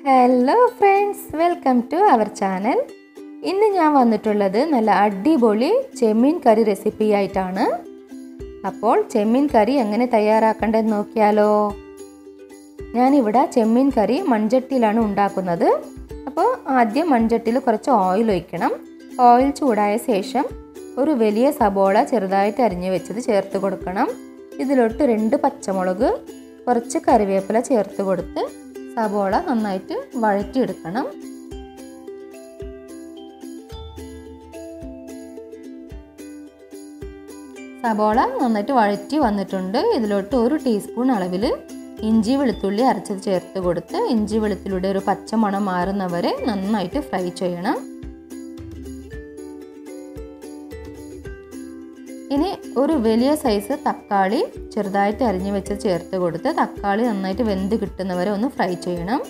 hello friends welcome to our channel ഇന്ന് ഞാൻ വന്നിട്ടുള്ളത് നല്ല അടിപൊളി ചെമ്മീൻ കറി റെസിപ്പി ആയിട്ടാണ് അപ്പോൾ ചെമ്മീൻ കറി എങ്ങനെ തയ്യാറാക്കേണ്ടതെന്ന് നോക്കിയാലോ ഞാനിവിടെ ചെമ്മീൻ കറി മൺചട്ടിയിലാണ് ഉണ്ടാക്കുന്നത് അപ്പോൾ ആദ്യം മൺചട്ടിയിൽ കുറച്ച് ഓയിൽ ഒഴിക്കണം ഓയിൽ ചൂടായ ശേഷം ഒരു വലിയ സബോള ചെറുതായിട്ട് അരിഞ്ഞു വെച്ചത് ചേർത്ത് കൊടുക്കണം ഇതിലോട്ട് രണ്ട് പച്ചമുളക് കുറച്ച് കറിവേപ്പില ചേർത്ത് കൊടുത്ത് സബോള നന്നായിട്ട് വഴറ്റിയെടുക്കണം സബോള നന്നായിട്ട് വഴറ്റി വന്നിട്ടുണ്ട് ഇതിലോട്ട് ഒരു ടീസ്പൂൺ അളവിൽ ഇഞ്ചി വെളുത്തുള്ളി അരച്ചത് ചേർത്ത് കൊടുത്ത് ഇഞ്ചി വെളുത്തുള്ളിയുടെ ഒരു പച്ചമണം മാറുന്നവരെ നന്നായിട്ട് ഫ്രൈ ചെയ്യണം ഇനി ഒരു വലിയ സൈസ് തക്കാളി ചെറുതായിട്ട് അരിഞ്ഞു വെച്ച് ചേർത്ത് കൊടുത്ത് തക്കാളി നന്നായിട്ട് വെന്ത് കിട്ടുന്നവരെ ഒന്ന് ഫ്രൈ ചെയ്യണം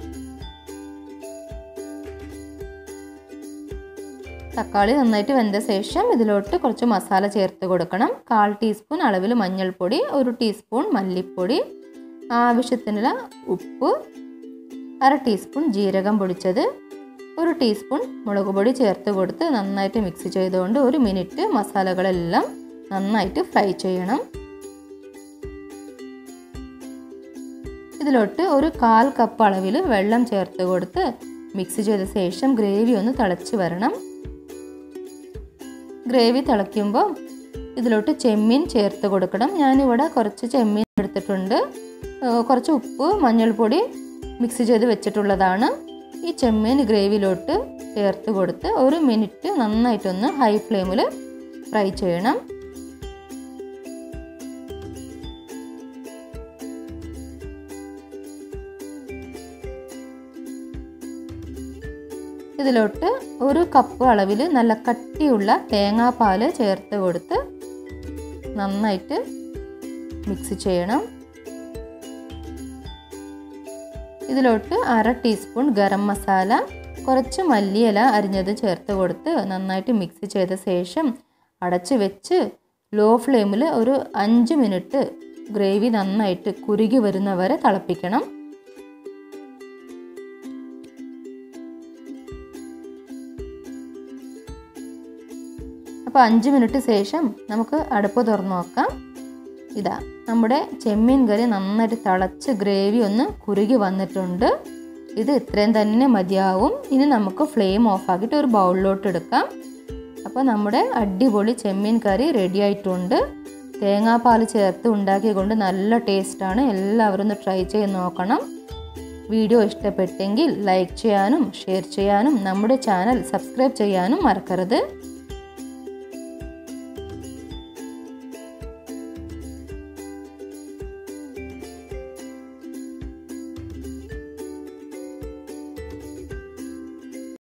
തക്കാളി നന്നായിട്ട് വെന്ത ശേഷം ഇതിലോട്ട് കുറച്ച് മസാല ചേർത്ത് കൊടുക്കണം കാൽ ടീസ്പൂൺ അളവിൽ മഞ്ഞൾപ്പൊടി ഒരു ടീസ്പൂൺ മല്ലിപ്പൊടി ആവശ്യത്തിനുള്ള ഉപ്പ് അര ടീസ്പൂൺ ജീരകം പൊടിച്ചത് ഒരു ടീസ്പൂൺ മുളക് പൊടി ചേർത്ത് കൊടുത്ത് നന്നായിട്ട് മിക്സ് ചെയ്തുകൊണ്ട് ഒരു മിനിറ്റ് മസാലകളെല്ലാം നന്നായിട്ട് ഫ്രൈ ചെയ്യണം ഇതിലോട്ട് ഒരു കാൽ കപ്പ് അളവിൽ വെള്ളം ചേർത്ത് കൊടുത്ത് മിക്സ് ചെയ്ത ശേഷം ഗ്രേവി ഒന്ന് തിളച്ച് വരണം ഗ്രേവി തിളയ്ക്കുമ്പോൾ ഇതിലോട്ട് ചെമ്മീൻ ചേർത്ത് കൊടുക്കണം ഞാനിവിടെ കുറച്ച് ചെമ്മീൻ എടുത്തിട്ടുണ്ട് കുറച്ച് ഉപ്പ് മഞ്ഞൾപ്പൊടി മിക്സ് ചെയ്ത് വെച്ചിട്ടുള്ളതാണ് ഈ ചെമ്മീൻ ഗ്രേവിയിലോട്ട് ചേർത്ത് കൊടുത്ത് ഒരു മിനിറ്റ് നന്നായിട്ടൊന്ന് ഹൈ ഫ്ലെയിമിൽ ഫ്രൈ ചെയ്യണം ഇതിലോട്ട് ഒരു കപ്പ് അളവിൽ നല്ല കട്ടിയുള്ള തേങ്ങാപ്പാൽ ചേർത്ത് കൊടുത്ത് നന്നായിട്ട് മിക്സ് ചെയ്യണം ഇതിലോട്ട് അര ടീസ്പൂൺ ഗരം മസാല കുറച്ച് മല്ലിയില അരിഞ്ഞത് ചേർത്ത് കൊടുത്ത് നന്നായിട്ട് മിക്സ് ചെയ്ത ശേഷം അടച്ച് വെച്ച് ലോ ഫ്ലെയിമിൽ ഒരു അഞ്ച് മിനിറ്റ് ഗ്രേവി നന്നായിട്ട് കുരുകി വരുന്നവരെ തിളപ്പിക്കണം അപ്പോൾ അഞ്ച് മിനിറ്റ് ശേഷം നമുക്ക് അടുപ്പ് തുറന്ന് നോക്കാം ഇതാ നമ്മുടെ ചെമ്മീൻ കറി നന്നായിട്ട് തിളച്ച് ഗ്രേവി ഒന്ന് കുറുകി വന്നിട്ടുണ്ട് ഇത് ഇത്രയും തന്നെ മതിയാവും ഇനി നമുക്ക് ഫ്ലെയിം ഓഫാക്കിയിട്ട് ഒരു ബൗളിലോട്ട് എടുക്കാം അപ്പോൾ നമ്മുടെ അടിപൊളി ചെമ്മീൻ കറി റെഡി ആയിട്ടുണ്ട് തേങ്ങാപ്പാൽ ചേർത്ത് ഉണ്ടാക്കിയതുകൊണ്ട് നല്ല ടേസ്റ്റാണ് എല്ലാവരും ഒന്ന് ട്രൈ ചെയ്ത് നോക്കണം വീഡിയോ ഇഷ്ടപ്പെട്ടെങ്കിൽ ലൈക്ക് ചെയ്യാനും ഷെയർ ചെയ്യാനും നമ്മുടെ ചാനൽ സബ്സ്ക്രൈബ് ചെയ്യാനും മറക്കരുത്